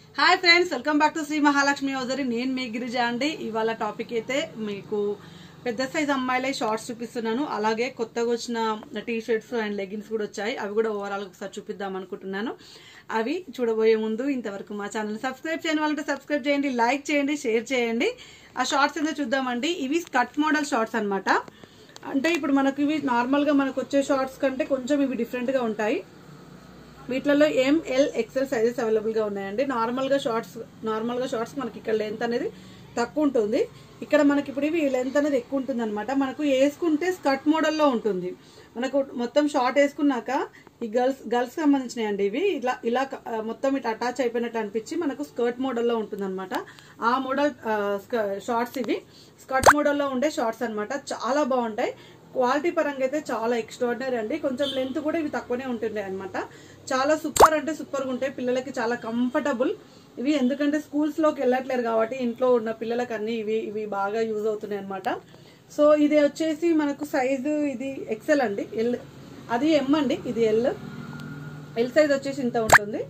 hi friends welcome back to Shri Mahalakshmi hosiery నేను మీ గిరిజ అండి ఇవాళ టాపిక్ అయితే మీకు పెద్ద సైజ్ అమ్మాయిలే షార్ట్స్ చూపిస్తున్నాను అలాగే కొత్తగా వచ్చిన టీ షర్ట్స్ అండ్ లెగిన్స్ కూడా వచ్చాయి అవి కూడా ఓవరాల్ ఒకసారి చూపిద్దాం అనుకుంటున్నాను అవి చూడబోయే ముందు ఇంతవరకు మా ఛానల్ సబ్స్క్రైబ్ చేయని వాళ్ళంటే సబ్స్క్రైబ్ చేయండి లైక్ చేయండి షేర్ చేయండి ఆ షార్ట్స్ ఏంటో చూద్దామండి ఇవి స్కట్ మోడల్ షార్ట్స్ అన్నమాట అంటే ఇప్పుడు మనకు ఇవి నార్మల్గా మనకు వచ్చే షార్ట్స్ కంటే కొంచెం ఇవి డిఫరెంట్గా ఉంటాయి వీటిలలో ఎంఎల్ ఎక్సెల్ సైజెస్ అవైలబుల్గా ఉన్నాయండి నార్మల్గా షార్ట్స్ నార్మల్గా షార్ట్స్ మనకి ఇక్కడ లెంత్ అనేది తక్కువ ఉంటుంది ఇక్కడ మనకి ఇప్పుడు ఇవి లెంత్ అనేది ఎక్కువ ఉంటుంది అనమాట మనకు వేసుకుంటే స్కర్ట్ మోడల్లో ఉంటుంది మనకు మొత్తం షార్ట్ వేసుకున్నాక ఈ గర్ల్స్ గర్ల్స్ సంబంధించినవి అండి ఇవి ఇలా ఇలా ఆ, మొత్తం ఇట్లా అటాచ్ అయిపోయినట్టు అనిపించి మనకు స్కర్ట్ మోడల్లో ఉంటుంది అనమాట ఆ మోడల్ షార్ట్స్ ఇవి స్కర్ట్ మోడల్లో ఉండే షార్ట్స్ అన్నమాట చాలా బాగుంటాయి క్వాలిటీ పరంగా అయితే చాలా ఎక్స్ట్రాడినరీ అండి కొంచెం లెంత్ కూడా ఇవి తక్కువనే ఉంటుండే అనమాట చాలా సూపర్ అంటే సూపర్గా ఉంటాయి పిల్లలకి చాలా కంఫర్టబుల్ ఇవి ఎందుకంటే స్కూల్స్లోకి వెళ్ళట్లేరు కాబట్టి ఇంట్లో ఉన్న పిల్లలకి అన్ని ఇవి ఇవి బాగా యూజ్ అవుతున్నాయి అనమాట సో ఇది వచ్చేసి మనకు సైజు ఇది ఎక్సెల్ అండి ఎల్ అది ఎమ్ అండి ఇది ఎల్ ఎల్ సైజ్ వచ్చేసి ఇంత ఉంటుంది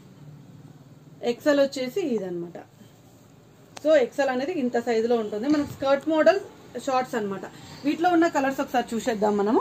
ఎక్సెల్ వచ్చేసి ఇదనమాట సో ఎక్సెల్ అనేది ఇంత సైజులో ఉంటుంది మనకు స్కర్ట్ మోడల్ షార్ట్స్ అన్నమాట వీటిలో ఉన్న కలర్స్ ఒకసారి చూసేద్దాం మనము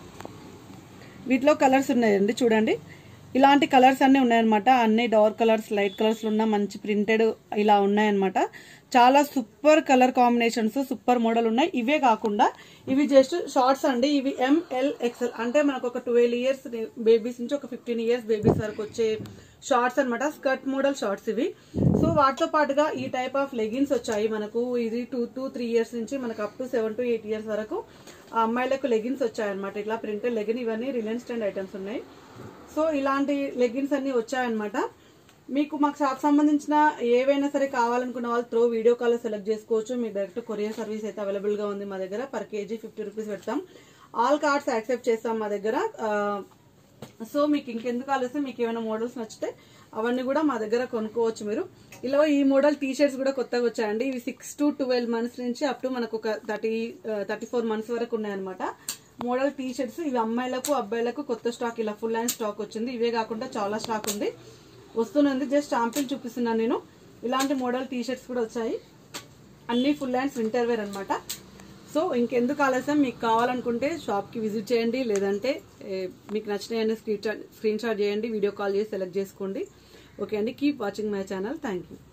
వీటిలో కలర్స్ ఉన్నాయండి చూడండి ఇలాంటి కలర్స్ అన్నీ ఉన్నాయన్నమాట అన్ని డార్క్ కలర్స్ లైట్ కలర్స్ ఉన్న మంచి ప్రింటెడ్ ఇలా ఉన్నాయన్నమాట చాలా super colour combinations super model ఉన్నాయి ఇవే కాకుండా ఇవి జస్ట్ షార్ట్స్ అండి ఇవి ఎంఎల్ ఎక్సెల్ అంటే మనకు ఒక ట్వెల్వ్ ఇయర్స్ బేబీస్ నుంచి ఒక ఫిఫ్టీన్ ఇయర్స్ బేబీస్ వరకు వచ్చే షార్ట్స్ అన్నమాట స్కర్ట్ మోడల్ షార్ట్స్ ఇవి సో వాటితో పాటుగా ఈ టైప్ ఆఫ్ లెగిన్స్ వచ్చాయి మనకు ఇది టూ టు త్రీ ఇయర్స్ నుంచి మనకు up to seven to eight years వరకు ఆ అమ్మాయిలకు లెగిన్స్ వచ్చాయన్నమాట ఇట్లా ప్రింటెడ్ లెగిన్ ఇవన్నీ రిలయన్స్ ట్రెండ్ ఐటమ్స్ ఉన్నాయి సో ఇలాంటి లెగిన్స్ అన్ని వచ్చాయన్నమాట మీకు మాకు షాప్ సంబంధించిన ఏవైనా సరే కావాలనుకున్న వాళ్ళు త్రో వీడియో కాల్ సెలెక్ట్ చేసుకోవచ్చు మీకు డైరెక్ట్ కొరియర్ సర్వీస్ అయితే అవైలబుల్ గా ఉంది మా దగ్గర పర్ కేజీ ఫిఫ్టీ రూపీస్ పెడతాం ఆల్ కార్డ్స్ యాక్సెప్ట్ చేస్తాం మా దగ్గర ఆ, సో మీకు ఇంకెందుకు ఆలస్యం మీకు ఏమైనా మోడల్స్ నచ్చితే అవన్నీ కూడా మా దగ్గర కొనుక్కోవచ్చు మీరు ఇలా ఈ మోడల్ టీ షర్ట్స్ కూడా కొత్తగా వచ్చాయండి ఇవి సిక్స్ టు ట్వెల్వ్ మంత్స్ నుంచి అప్ టు మనకు ఒక థర్టీ థర్టీ ఫోర్ మంత్స్ వరకు ఉన్నాయన్నమాట మోడల్ టీ షర్ట్స్ ఇవి అమ్మాయిలకు అబ్బాయిలకు కొత్త స్టాక్ ఇలా ఫుల్ హ్యాండ్ స్టాక్ వచ్చింది ఇవే కాకుండా చాలా స్టాక్ ఉంది వస్తున్నది జస్ట్ శాంపిల్ చూపిస్తున్నాను నేను ఇలాంటి మోడల్ టీ షర్ట్స్ కూడా వచ్చాయి అన్ని ఫుల్ హ్యాండ్స్ వింటర్ వేర్ అనమాట సో ఇంకెందుకు ఆలస్యం మీకు కావాలనుకుంటే షాప్కి విజిట్ చేయండి లేదంటే ఏ, మీకు నచ్చినాయని స్క్రీన్ షాట్ స్క్రీన్ షాట్ చేయండి వీడియో కాల్ చేసి సెలెక్ట్ చేసుకోండి ఓకే అండి keep watching my channel thank you